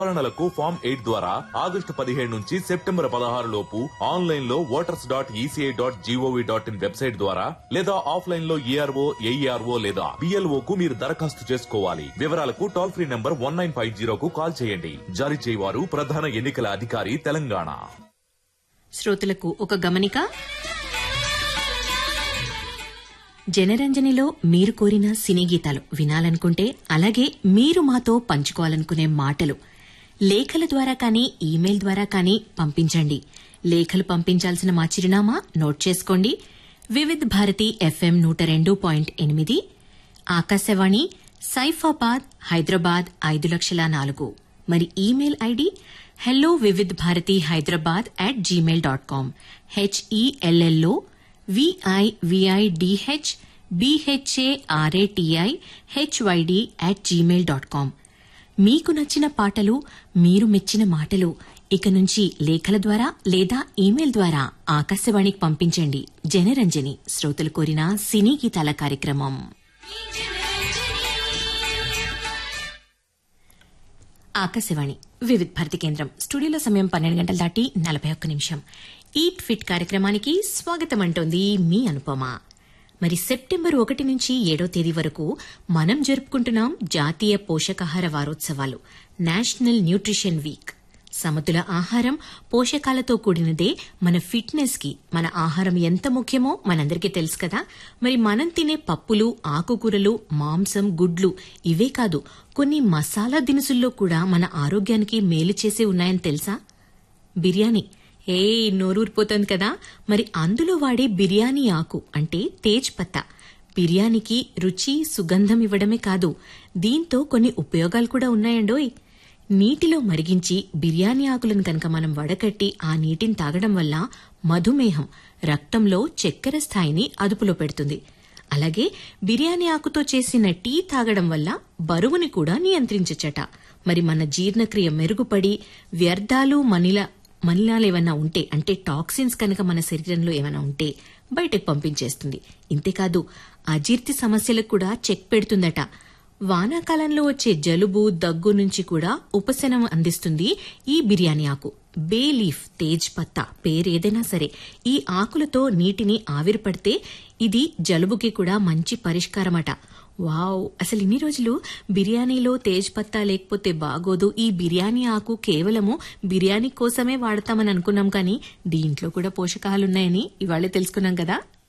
పాలనలకు form eight ద్వారా August పదిహేడు నుంచి సెప్టెంబర్ పదహారు లోపు ఆన్లైన్ లో voters dot ECI dot GOV dot in website ద్వారా లేదా ఆఫ్లైన్ లో ఏఆర్ఓ ఏఈఆర్ఓ లేదా బిఎల్ఓ కు మీరు దరఖాస్తు చేసుకోవాలి వివరాలకు toll free number one nine five జీరోకు కాల్ చేయండి జారీ చేయవారు ప్రధాన ఎన్నికల అధికారి తెలంగాణ శ్రోతలకు ఒక గమనిక జనరంజనిలో మీరు కోరిన సినీ గీతాలు వినాలనుకుంటే అలాగే మీరు మాతో పంచుకోవాలనుకునే మాటలు లేఖల ద్వారా కానీ ఈమెయిల్ ద్వారా కానీ పంపించండి లేఖలు పంపించాల్సిన మా చిరునామా నోట్ చేసుకోండి వివిధ్ భారతి ఎఫ్ఎం నూట రెండు పాయింట్ ఎనిమిది ఆకాశవాణి సైఫాబాద్ హైదరాబాద్ ఐదు లక్షల నాలుగు మరి email ID hello Vividh Bharati Hyderabad at Gmail dot com HELLO విఐవిఐడిహెచ్ BHARATI HYD at Gmail dot com మీకు నచ్చిన పాటలు మీరు మెచ్చిన మాటలు ఇక నుంచి లేఖల ద్వారా లేదా ఈమెయిల్ ద్వారా ఆకాశవాణికి పంపించండి జనరంజని శ్రోతలు కోరిన సినీ గీతాల కార్యక్రమం ఆకాశవాణి వివిధ్ భారతి కేంద్రం స్టూడియోలో సమయం పన్నెండు గంటల దాటి నలభై ఒక్క నిమిషం ఈట్ ఫిట్ కార్యక్రమానికి స్వాగతం అంటోంది మీ అనుపమ మరి సెప్టెంబర్ ఒకటి నుంచి ఏడో తేదీ వరకు మనం జరుపుకుంటున్నాం జాతీయ పోషకాహార వారోత్సవాలు నేషనల్ న్యూట్రిషన్ వీక్ సమతుల ఆహారం పోషకాలతో కూడినదే మన ఫిట్నెస్ కి మన ఆహారం ఎంత ముఖ్యమో మనందరికీ తెలుసు కదా మరి మనం తినే పప్పులు ఆకుకూరలు మాంసం గుడ్లు ఇవే కాదు కొన్ని మసాలా దినుసుల్లో కూడా మన ఆరోగ్యానికి మేలు చేసే ఉన్నాయని తెలుసా బిర్యానీ ఏ నోరూరిపోతుంది కదా మరి అందులో వాడే బిర్యానీ ఆకు అంటే తేజ్ పత్తా బిర్యానీకి రుచి సుగంధం ఇవ్వడమే కాదు దీంతో కొన్ని ఉపయోగాలు కూడా ఉన్నాయండోయ్ నీటిలో మరిగించి బిర్యానీ ఆకులను కనుక మనం వడకట్టి ఆ నీటిని తాగడం వల్ల మధుమేహం రక్తంలో చక్కెర స్థాయిని అదుపులో పెడుతుంది అలాగే బిర్యానీ ఆకుతో చేసిన టీ తాగడం వల్ల బరువుని కూడా నియంత్రించచ్చట మరి మన జీర్ణక్రియ మెరుగుపడి వ్యర్థాలు మనిల మలినాలు ఏమైనా ఉంటే అంటే టాక్సిన్స్ కనుక మన శరీరంలో ఏమైనా ఉంటే బయటకు పంపించేస్తుంది ఇంతేకాదు అజీర్తి సమస్యలకు కూడా చెక్ పెడుతుందట వానాకాలంలో వచ్చే జలుబు దగ్గు నుంచి కూడా ఉపశమనం అందిస్తుంది ఈ బిర్యానీ ఆకు బే లీఫ్ తేజ్ పత్తా పేరేదైనా సరే ఈ ఆకులతో నీటిని ఆవిరిపడితే ఇది జలుబుకి కూడా మంచి పరిష్కారమట వావ్ అసలు ఇన్ని రోజులు బిర్యానీలో తేజ్ పత్తా లేకపోతే బాగోదు ఈ బిర్యానీ ఆకు కేవలము బిర్యానీ కోసమే వాడతామని అనుకున్నాం కానీ దీంట్లో కూడా పోషకాలున్నాయని ఇవాళే తెలుసుకున్నాం కదా